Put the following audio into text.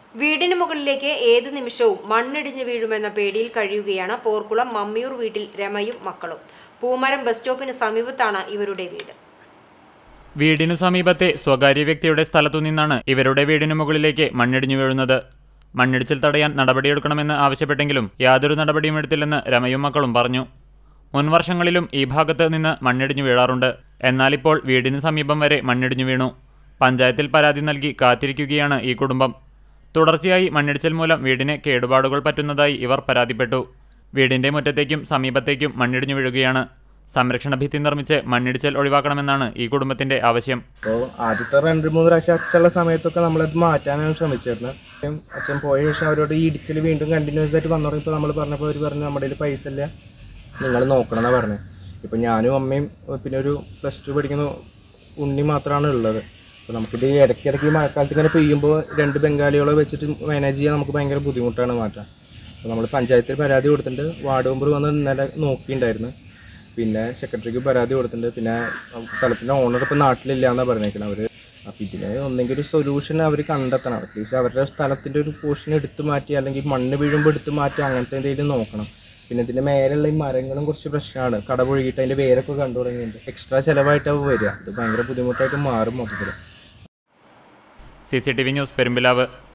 വീടിന് മുകളിലേക്ക് ഏത് നിമിഷവും മണ്ണിടിഞ്ഞ് വീഴുമെന്ന പേടിയിൽ കഴിയുകയാണ് പോർക്കുളം മമ്മിയൂർ വീട്ടിൽ രമയും മക്കളും പൂമരം ബസ് സ്റ്റോപ്പിന് സമീപത്താണ് ഇവരുടെ വീട് വീടിനു സമീപത്തെ സ്വകാര്യ വ്യക്തിയുടെ സ്ഥലത്തു നിന്നാണ് ഇവരുടെ വീടിനു മുകളിലേക്ക് മണ്ണിടിഞ്ഞു വീഴുന്നത് മണ്ണിടിച്ചിൽ തടയാൻ നടപടിയെടുക്കണമെന്ന് ആവശ്യപ്പെട്ടെങ്കിലും യാതൊരു നടപടിയും എടുത്തില്ലെന്ന് രമയും മക്കളും പറഞ്ഞു മുൻവർഷങ്ങളിലും ഈ ഭാഗത്ത് നിന്ന് മണ്ണിടിഞ്ഞു വീഴാറുണ്ട് എന്നാൽ ഇപ്പോൾ വീടിന് സമീപം വരെ മണ്ണിടിഞ്ഞു വീണു പഞ്ചായത്തിൽ പരാതി നൽകി കാത്തിരിക്കുകയാണ് ഈ കുടുംബം തുടർച്ചയായി മണ്ണിടിച്ചിൽ മൂലം വീടിന് കേടുപാടുകൾ പറ്റുന്നതായി ഇവർ പരാതിപ്പെട്ടു വീടിന്റെ മുറ്റത്തേക്കും സമീപത്തേക്കും മണ്ണിടിഞ്ഞു വീഴുകയാണ് സംരക്ഷണ ഭിത്തി നിർമ്മിച്ച് മണ്ണിടിച്ചിൽ ഒഴിവാക്കണമെന്നാണ് ഈ കുടുംബത്തിന്റെ ആവശ്യം അപ്പോൾ ആദ്യത്തെ രണ്ട് മൂന്ന് പ്രാവശ്യം അച്ഛനുള്ള സമയത്തൊക്കെ നമ്മളത് മാറ്റാനാണ് ശ്രമിച്ചിരുന്നത് ഉം അച്ഛൻ പോയ ശേഷം അവരോട് ഈ ഇടിച്ചിൽ വീണ്ടും കണ്ടിന്യൂസ് ആയിട്ട് വന്നു തുടങ്ങിയപ്പോൾ നമ്മൾ പറഞ്ഞപ്പോൾ അവർ പറഞ്ഞു നമ്മുടെ കയ്യിൽ പൈസ ഇല്ല നിങ്ങൾ നോക്കണം എന്നാണ് പറഞ്ഞത് ഇപ്പം ഞാനും അമ്മയും ഏഹ് പിന്നെ ഒരു പ്ലസ് ടു പഠിക്കുന്ന ഉണ്ണി മാത്രമാണ് ഉള്ളത് അപ്പോൾ നമുക്കിത് ഈ ഇടയ്ക്കിടയ്ക്ക് ഈ മഴക്കാലത്ത് ഇങ്ങനെ പെയ്യുമ്പോൾ രണ്ട് ബംഗാളികളെ വെച്ചിട്ട് മാനേജ് ചെയ്യാൻ നമുക്ക് ഭയങ്കര ബുദ്ധിമുട്ടാണ് മാറ്റാൻ അപ്പോൾ നമ്മൾ പഞ്ചായത്തിൽ പരാതി കൊടുത്തിട്ടുണ്ട് വാർഡ് മെമ്പർ വന്ന് ഇന്നലെ നോക്കിയിട്ടുണ്ടായിരുന്നു പിന്നെ സെക്രട്ടറിക്ക് പരാതി കൊടുത്തിട്ടുണ്ട് പിന്നെ സ്ഥലത്തിൻ്റെ ഓണർ ഇപ്പോൾ നാട്ടിലില്ല എന്നാണ് പറഞ്ഞേക്കുന്നത് അവർ അപ്പോൾ ഇതിന് ഒന്നെങ്കിൽ ഒരു സൊല്യൂഷൻ അവർ കണ്ടെത്തണം അറ്റ്ലീസ്റ്റ് അവരുടെ സ്ഥലത്തിൻ്റെ ഒരു പോർഷൻ എടുത്ത് മാറ്റി അല്ലെങ്കിൽ മണ്ണ് വീഴുമ്പോൾ എടുത്ത് മാറ്റി അങ്ങനത്തെ എന്തെങ്കിലും നോക്കണം പിന്നെ ഇതിൻ്റെ മേലുള്ള ഈ മരങ്ങളും കുറച്ച് പ്രശ്നമാണ് കടപൊഴുകിയിട്ട് അതിൻ്റെ വേരൊക്കെ കണ്ടു തുടങ്ങിയിട്ടുണ്ട് എക്സ്ട്രാ ചിലവായിട്ടാവും വരിക ഇത് ഭയങ്കര ബുദ്ധിമുട്ടായിട്ട് മാറും മൊത്തത്തിൽ C C T V news Perumpilavu